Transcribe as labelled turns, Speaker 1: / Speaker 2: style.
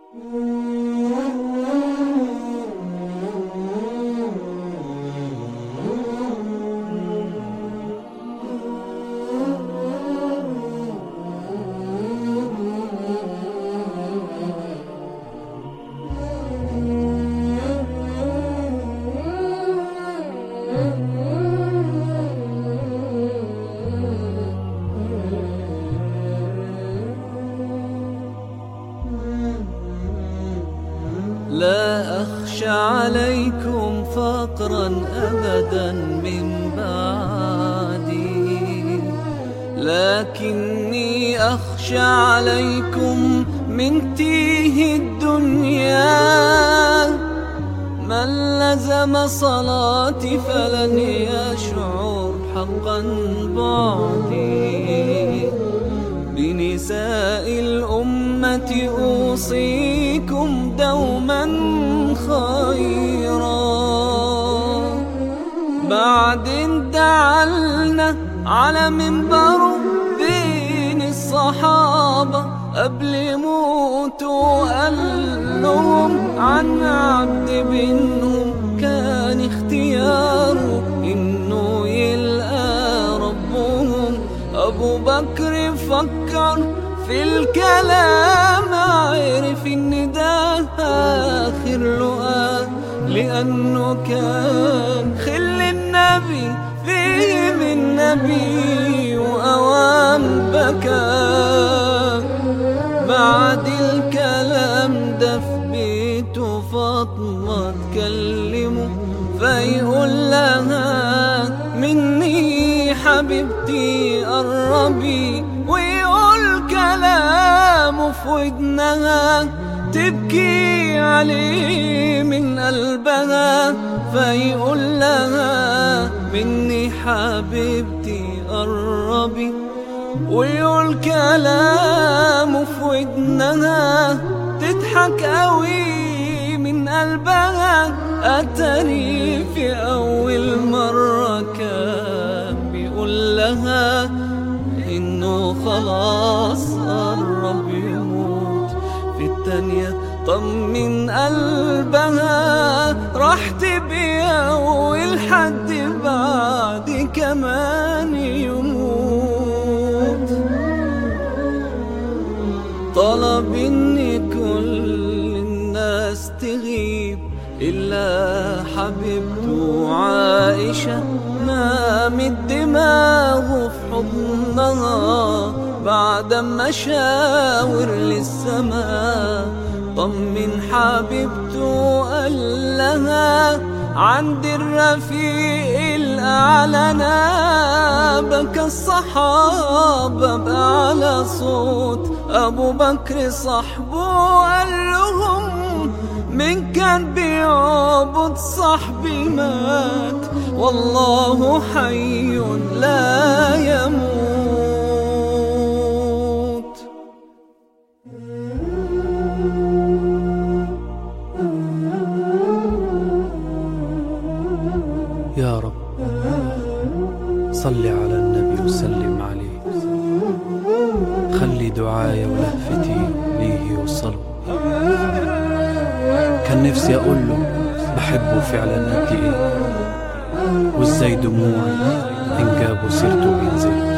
Speaker 1: لا أخشى عليكم فقرا أبدا من بعدي لكني أخشى عليكم من تيه الدنيا من لزم صلاتي فلن يشعر حقا بعدي بنساء الأمة أوصيكم دوما خيرا بعد دعلنا على منبر بين الصحابة قبل موتوا قال لهم عن عبد بينهم كان اختياره انه يلقى ربهم ابو بكر فكر في الكلام عرف ان ده اخر لقاه لانه كان خل النبي فيه من نبي واوام بكى بعد الكلام ده في بيته فاطمة تكلمه فيقول لها مني حبيبتي قربي ويقول كلامه في ودنها تبكي عليه من قلبها فيقول لها مني حبيبتي قربي ويقول كلامه في ودنها تضحك قوي من قلبها أتري في أول مرة كان بيقول لها إنه خلاص قرب يموت في التانية طمن قلبها راح تبيع والحد بعد كمان يموت طلب ان كل الناس تغيب الا حبيبته عائشه نامت دماغه في حضنها بعد ما شاور للسماء طمن حبيبته قال لها عند الرفيق الأعلى بكى الصحابة بأعلى صوت أبو بكر صاحبه قال لهم من كان بيعبد صاحبي مات والله حي لا يموت
Speaker 2: يا رب صل على النبي وسلم عليه خلي دعايا ولهفتي ليه يوصلوا كان نفسي اقول له بحبه فعلا قد ايه وازاي دموعي ان جابوا سيرته بينزلوا